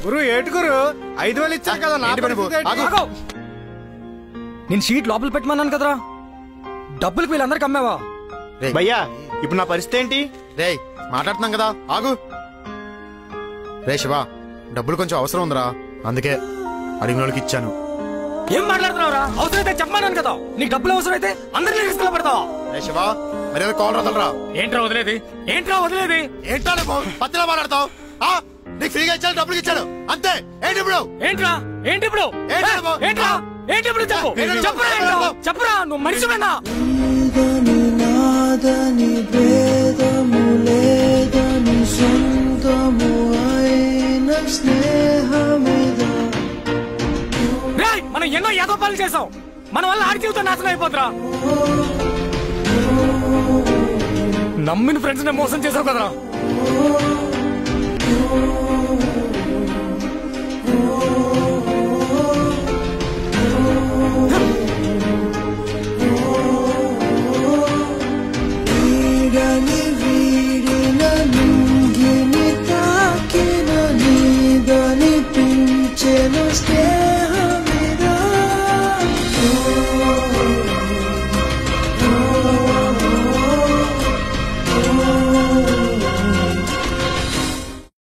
గురు ఏటుగురు ఐదు వేలు ఇచ్చారు కదా నా ఏంటి బాబు? పరిస్థితి ఏంటి? ఆగు. ఆగో! నేను షీట్ లోపల పెట్టమన్నాను కదరా డబ్బులకు వీళ్ళందరికి అమ్మావా రేయ్, భయ్యా ఇప్పుడు నా పరిస్థితి ఏంటి రేయ్ మాట్లాడుతున్నాం కదా ఆగు రే శివ డబ్బులు కొంచెం అవసరం ఉందిరా అందుకే అడిగిన వాళ్ళకి ఇచ్చాను ఏం మాట్లాడుతున్నావురా అవసరమైతే చెప్పమన్నాను కదా నీకు డబ్బులు అవసరమైతే అందరినీ రిస్క్ లో పెడతావా రే శివ మరి ఏదో కాల్ రాదలరా ఏంట్రా వదిలేది ఏంట్రా వదిలేది ఏంటో పత్తిలో మాట్లాడతావు ఆ? నీకు ఫ్రీగా ఇచ్చాను డబ్బులు ఇచ్చాను అంతే ఏంటి ఇప్పుడు ఏంట్రా ఏంటి ఇప్పుడు ఏంట్రా ఏ, బాబు? ఏంట్రా ఏంటి ఇప్పుడు చెప్పు ఏంట్రా బాబు? చెప్పురా ఏంట్రా ఏంటో బాబు? చెప్పురా నువ్వు మనిషివేనా లేదని నాదని భేదము లేదని సొంతము అయిన స్నేహమిదా రేయ్, మనం ఎన్నో ఏదో పనులు చేసాం మన వల్ల ఆడి జీవితం నాశనం అయిపోతురా నమ్మిన ఫ్రెండ్స్ ని మోసం చేసావు కదరా